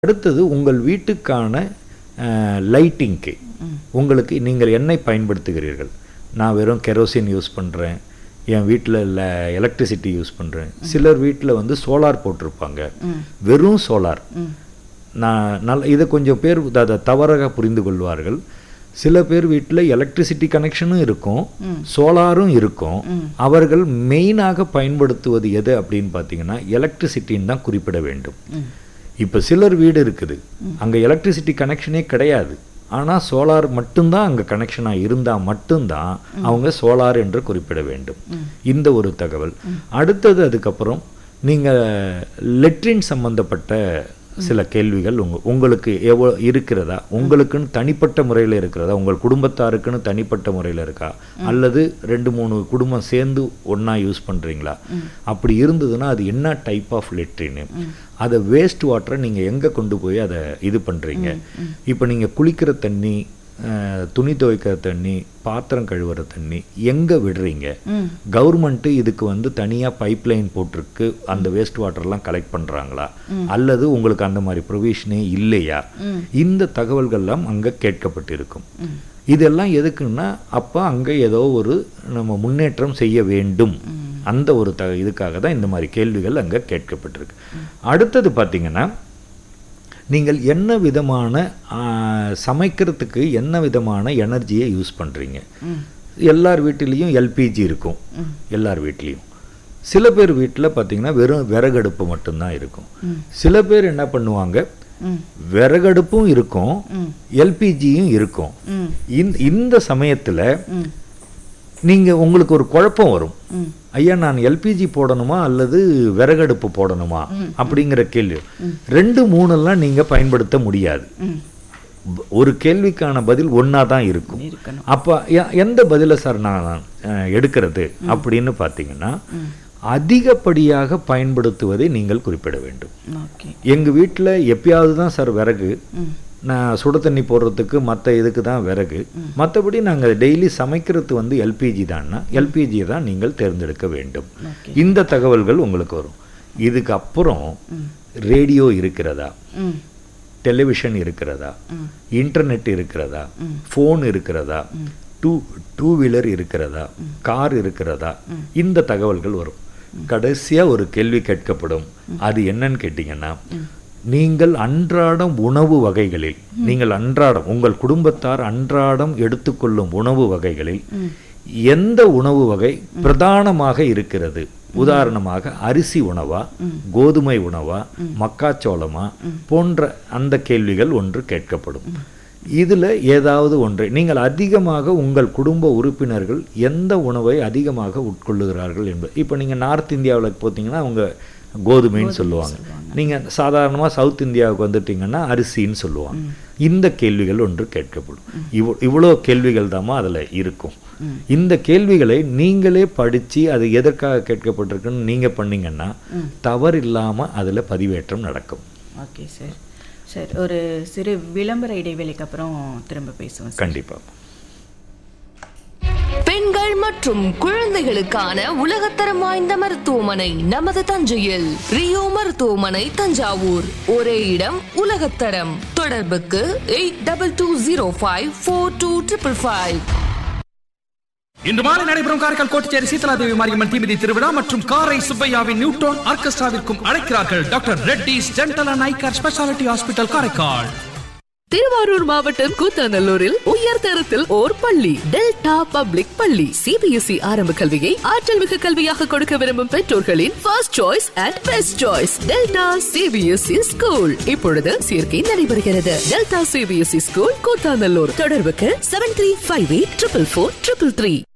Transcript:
அடுத்தது உங்கள் வீட்டுக்கான லைட்டிங்க்கு உங்களுக்கு நீங்கள் எண்ணெய் பயன்படுத்துகிறீர்கள் நான் வெறும் கெரோசின் யூஸ் பண்ணுறேன் என் வீட்டில் இல்லை எலக்ட்ரிசிட்டி யூஸ் பண்ணுறேன் சிலர் வீட்டில் வந்து சோலார் போட்டிருப்பாங்க வெறும் சோலார் நான் நல்ல இதை கொஞ்சம் பேர் அதை தவறாக புரிந்து கொள்வார்கள் சில பேர் வீட்டில் எலக்ட்ரிசிட்டி கனெக்ஷனும் இருக்கும் சோலாரும் இருக்கும் அவர்கள் மெயினாக பயன்படுத்துவது எது அப்படின்னு பார்த்தீங்கன்னா எலக்ட்ரிசிட்டின்னு தான் குறிப்பிட வேண்டும் இப்போ சிலர் வீடு இருக்குது அங்கே எலக்ட்ரிசிட்டி கனெக்ஷனே கிடையாது ஆனால் சோலார் மட்டும்தான் அங்கே கனெக்ஷனாக இருந்தால் மட்டும்தான் அவங்க சோலார் என்று குறிப்பிட வேண்டும் இந்த ஒரு தகவல் அடுத்தது அதுக்கப்புறம் நீங்கள் லெட்ரின் சம்பந்தப்பட்ட சில கேள்விகள் உங்க உங்களுக்கு எவ்வளோ இருக்கிறதா உங்களுக்குன்னு தனிப்பட்ட முறையில் இருக்கிறதா உங்கள் குடும்பத்தாருக்குன்னு தனிப்பட்ட முறையில் இருக்கா அல்லது ரெண்டு மூணு குடும்பம் சேர்ந்து ஒன்றா யூஸ் பண்ணுறீங்களா அப்படி இருந்ததுன்னா அது என்ன டைப் ஆஃப் லெட்ரின்னு அதை வேஸ்ட் வாட்டரை நீங்கள் எங்கே கொண்டு போய் அதை இது பண்ணுறீங்க இப்போ நீங்கள் குளிக்கிற தண்ணி அஹ், துணி துவைக்கிற தண்ணி பாத்திரம் கழுவுற தண்ணி எங்கே விடுறீங்க கவர்மெண்ட்டு இதுக்கு வந்து தனியாக பைப் லைன் போட்டிருக்கு அந்த வேஸ்ட் வாட்டர்லாம் கலெக்ட் பண்ணுறாங்களா அல்லது உங்களுக்கு அந்த மாதிரி ப்ரொவிஷனே இல்லையா இந்த தகவல்கள்லாம் அங்கே கேட்கப்பட்டிருக்கும் இதெல்லாம் எதுக்குன்னா அப்போ அங்கே ஏதோ ஒரு நம்ம முன்னேற்றம் செய்ய வேண்டும் அந்த ஒரு த இதுக்காக தான் இந்த மாதிரி கேள்விகள் அங்கே கேட்கப்பட்டிருக்கு அடுத்தது பார்த்தீங்கன்னா நீங்கள் என்ன விதமான ஆ, சமைக்கிறதுக்கு என்ன விதமான எனர்ஜியை யூஸ் பண்ணுறீங்க எல்லார் வீட்டிலையும் எல்பிஜி இருக்கும் எல்லார் வீட்லேயும் சில பேர் வீட்டில் பார்த்தீங்கன்னா வெறும் விறகடுப்பு மட்டும்தான் இருக்கும் சில பேர் என்ன பண்ணுவாங்க விறகடுப்பும் இருக்கும் எல்பிஜியும் இருக்கும் இந்த இந்த சமயத்தில் நீங்கள் உங்களுக்கு ஒரு குழப்பம் வரும் ஐயா நான் எல்பிஜி போடணுமா அல்லது விறகடுப்பு போடணுமா அப்படிங்கிற கேள்வி ரெண்டு மூணெல்லாம் நீங்கள் பயன்படுத்த முடியாது ப- ஒரு கேள்விக்கான பதில் ஒன்றா தான் இருக்கும் இருக்கணும் அப்போ எ- எந்த பதிலை சார் நான் அஹ், எடுக்கிறது அப்படின்னு பார்த்தீங்கன்னா அதிகப்படியாக பயன்படுத்துவதை நீங்கள் குறிப்பிட வேண்டும் ஓகே எங்கள் வீட்டில் எப்பயாவது தான் சார் விறகு நான் சுட தண்ணி போடுறதுக்கு மற்ற இதுக்கு தான் விறகு மற்றபடி நாங்கள் டெய்லி சமைக்கிறது வந்து எல்பிஜி தான்னா எல்பிஜியை தான் நீங்கள் தேர்ந்தெடுக்க வேண்டும் ஓகே இந்த தகவல்கள் உங்களுக்கு வரும் இதுக்கு அப்புறம் ரேடியோ இருக்கிறதா ம் டெலிவிஷன் இருக்கிறதா இன்டர்நெட் இருக்கிறதா ஃபோன் இருக்கிறதா டூ டூ வீலர் இருக்கிறதா கார் இருக்கிறதா இந்த தகவல்கள் வரும் கடைசியா ஒரு கேள்வி கேட்கப்படும் அது என்னன்னு கேட்டிங்கன்னா நீங்கள் அன்றாடம் உணவு வகைகளில் நீங்கள் அன்றாடம் உங்கள் குடும்பத்தார் அன்றாடம் எடுத்துக்கொள்ளும் உணவு வகைகளில் எந்த உணவு வகை பிரதானமாக இருக்கிறது உதாரணமாக அரிசி உணவா கோதுமை உணவா மக்காச்சோளமா போன்ற அந்த கேள்விகள் ஒன்று கேட்கப்படும் இதுல ஏதாவது ஒன்றை நீங்கள் அதிகமாக உங்கள் குடும்ப உறுப்பினர்கள் எந்த உணவை அதிகமாக உட்கொள்ளுகிறார்கள் என்பது இப்போ நீங்க நார்த் இந்தியாவில் பார்த்தீங்கன்னா அவங்க கோதுமைன்னு சொல்லுவாங்க நீங்க சாதாரணமா சவுத் இந்தியாவுக்கு வந்துட்டீங்கன்னா அரிசின்னு சொல்லுவாங்க இந்த கேள்விகள் ஒன்று கேட்கப்படும் இவ்வளோ இவ்வளோ கேள்விகள் தாம்மா அதுல இருக்கும் இந்த கேள்விகளை நீங்களே படிச்சு அது எதற்காக கேட்கப்பட்டிருக்குன்னு நீங்க பண்ணீங்கன்னா தவறு இல்லாம அதுல பதிவேற்றம் நடக்கும் ஓகே சார் சார் ஒரு சிறு விளம்பர இடைவேளைக்கு அப்புறம் திரும்ப பேசுவோம் சார் கண்டிப்பா பெண்கள் மற்றும் குழந்தைகளுக்கான உலகத்தரம் வாய்ந்த மருத்துவமனை நமது தஞ்சையில் ரியோ மருத்துவமனை தஞ்சாவூர் ஒரே இடம் உலகத்தரம் தொடர்புக்கு eight double two zero five four two triple five இன்று மாலை நடைபெறும் காரைக்கால் கோட்டச்சேரி சீதலாதேவி மாரியம்மன் தீமிதி திருவிழா மற்றும் காரை சுப்பையாவின் நியூட்ரான் ஆர்கெஸ்ட்ராவிற்கும் அழைக்கிறார்கள் doctor Reddy's dental and eye care speciality hospital Karaikal Thiruvarur மாவட்டம் கூத்தாநல்லூரில் உயர் தரத்தில் ஓர் பள்ளி டெல்டா பப்ளிக் பள்ளி சிபிஎஸ்இ ஆரம்ப கல்வியை ஆற்றல் மிகு கல்வியாக கொடுக்க விரும்பும் பெற்றோர்களின் first choice and best choice Delta CBSE school இப்பொழுது சேர்க்கை நடைபெறுகிறது டெல்டா சிபிஎஸ்இ ஸ்கூல் கூத்தாநல்லூர் தொடர்புக்கு seven three five eight triple four triple three